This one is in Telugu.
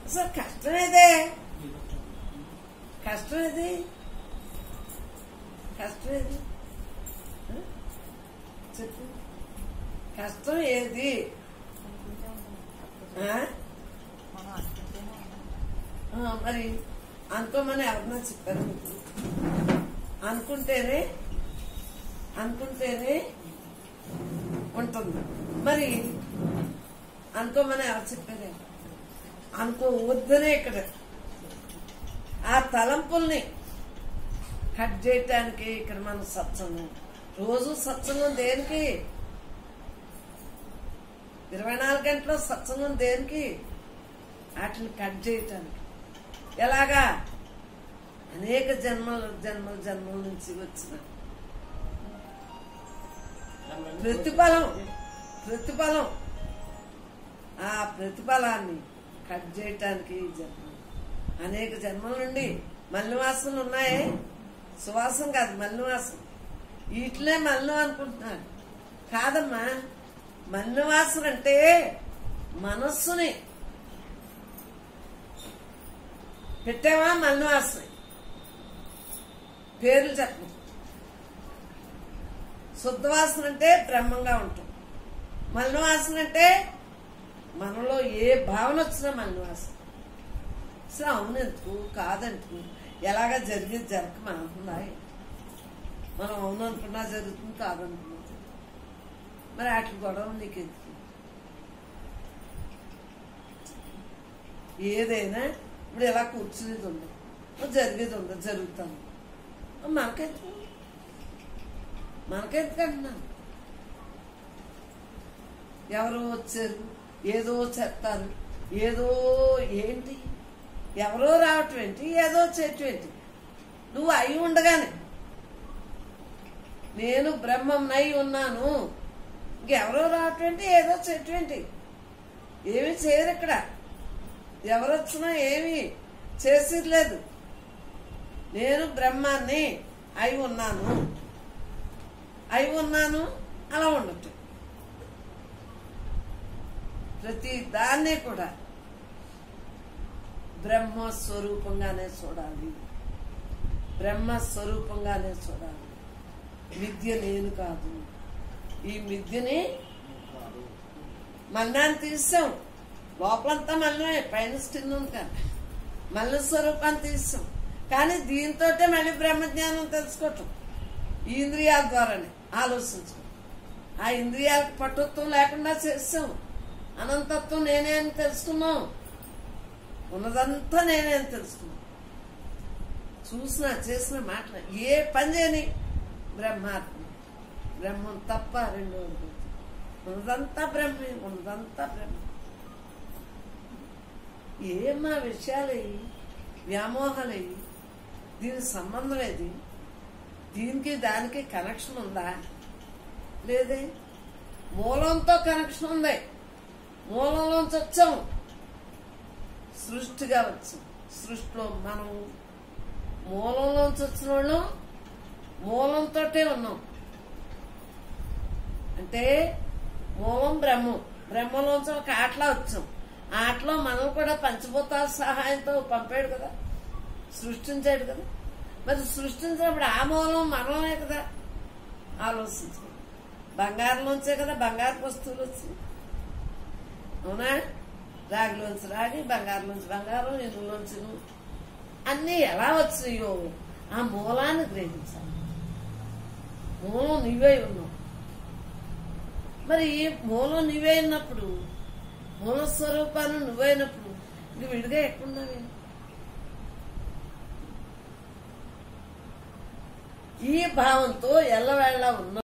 అసలు కష్టమేదే కష్టమేది కష్టమేది ఆ? చెప్పు కష్టం ఏది ఆ? మనం అనుకుంటేనే ఉన్నాం. ఆ, మరి అనుకోమని ఎవరన్నా చెప్పారు మీకు? అనుకుంటేనే అనుకుంటేనే ఉంటుంది మరి అనుకోమని ఎవరు చెప్పారే అనుకోవద్దనే ఇక్కడ ఆ తలంపుల్ని కట్ చేయటానికి ఇక్కడ మనం సత్సంగం రోజు సత్సంగం దేనికి ఇరవై నాలుగు గంటల సత్సంగం దేనికి వాటిని కట్ చేయటానికి ఎలాగా అనేక జన్మల జన్మల జన్మల నుంచి వచ్చిన ప్రతిఫలం ప్రతిఫలం ఆ ప్రతిఫలాన్ని కట్ చేయటానికి ఈ జన్మ అనేక జన్మల నుండి మల్లివాసనలు ఉన్నాయే సువాసన కాదు మల్లివాసన వీటినే మల్లం అనుకుంటున్నారు కాదమ్మా మల్లివాసన అంటే మనస్సుని పెట్టావా మల్లివాసన పేర్లు చెప్పు శుద్ధవాసన అంటే బ్రహ్మంగా ఉంటాం మలినవాసన అంటే మనలో ఏ భావన వచ్చినా మలినవాసన అసలు అవును ఎందుకు కాదంటుకు ఎలాగ జరిగేది జరగక మనం అనుకున్నా మనం అవును అనుకున్నా జరుగుతుంది కాదనుకున్నా జరుగుతుంది. మరి వాటి గొడవ నీకు ఎందుకు ఏదైనా ఇప్పుడు ఇలా కూర్చునేది ఉంది జరిగేది ఉంది జరుగుతాను మనకెందుకు మనకెందుకు అంటున్నాను ఎవరో వచ్చారు ఏదో చెప్తారు ఏదో ఏంటి ఎవరో రావటం ఏంటి ఏదో చేయటం ఏంటి నువ్వు అయి ఉండగానే నేను బ్రహ్మంనై ఉన్నాను ఇంకెవరో రావటం ఏంటి ఏదో చేయటం ఏంటి ఏమి చేయరు ఇక్కడ ఎవరొచ్చినా ఏమి చేసేది లేదు నేను బ్రహ్మాన్ని అయి ఉన్నాను అయి ఉన్నాను అలా ఉండటం ప్రతి దాన్ని కూడా బ్రహ్మ స్వరూపంగానే చూడాలి బ్రహ్మ స్వరూపంగానే చూడాలి మిథ్య నేను కాదు ఈ మిథ్యని మన్నాన్ని తీసాం లోపలంతా మళ్ళీ పైన స్కిన్ ఉంది కానీ మళ్ళీ స్వరూపాన్ని తీసాం కానీ దీంతో మళ్ళీ బ్రహ్మజ్ఞానం తెలుసుకోవటం ఈ ఇంద్రియాల ద్వారానే ఆలోచించడం ఆ ఇంద్రియాలకు పట్టుత్వం లేకుండా చేసాం అనంతత్వం నేనే అని తెలుసుకున్నాం ఉన్నదంతా నేనే అని తెలుసుకున్నాం చూసిన చేసిన మాటలు ఏ పని చేయని బ్రహ్మాత్మ బ్రహ్మం తప్ప రెండో ఉన్నదంతా బ్రహ్మే ఉన్నదంతా బ్రహ్మ ఏమా విషయాలయ్యి వ్యామోహాలయ్యి దీని సంబంధం ఏది దీనికి దానికి కనెక్షన్ ఉందా లేదే మూలంతో కనెక్షన్ ఉంది మూలంలోంచి వచ్చాం సృష్టిగా వచ్చాం సృష్టిలో మనం మూలంలోంచి వచ్చిన వాళ్ళం మూలంతో ఉన్నాం అంటే మూలం బ్రహ్మం బ్రహ్మలోంచి ఒక ఆటలా వచ్చాం ఆ ఆటలో మనం కూడా పంచభూతాల సహాయంతో పంపాడు కదా సృష్టించాడు కదా మరి సృష్టించినప్పుడు ఆ మూలం మనమే కదా ఆలోచించు బంగారంలోంచే కదా బంగారు వస్తువులు వచ్చింది అవునా రాగిలోంచి రాగి బంగారులోంచి బంగారం ఇనులోంచి ఇనుము అన్నీ ఎలా వచ్చినాయో ఆ మూలాన్ని గ్రహించాలి మూలం నీవే ఉన్నావు మరి ఈ మూలం నీవే ఉన్నప్పుడు మూల స్వరూపాన్ని నువ్వైనప్పుడు ఇంక విడిగా ఎక్కడున్నావే ఈ భావంతో ఎల్లవేళ ఉన్న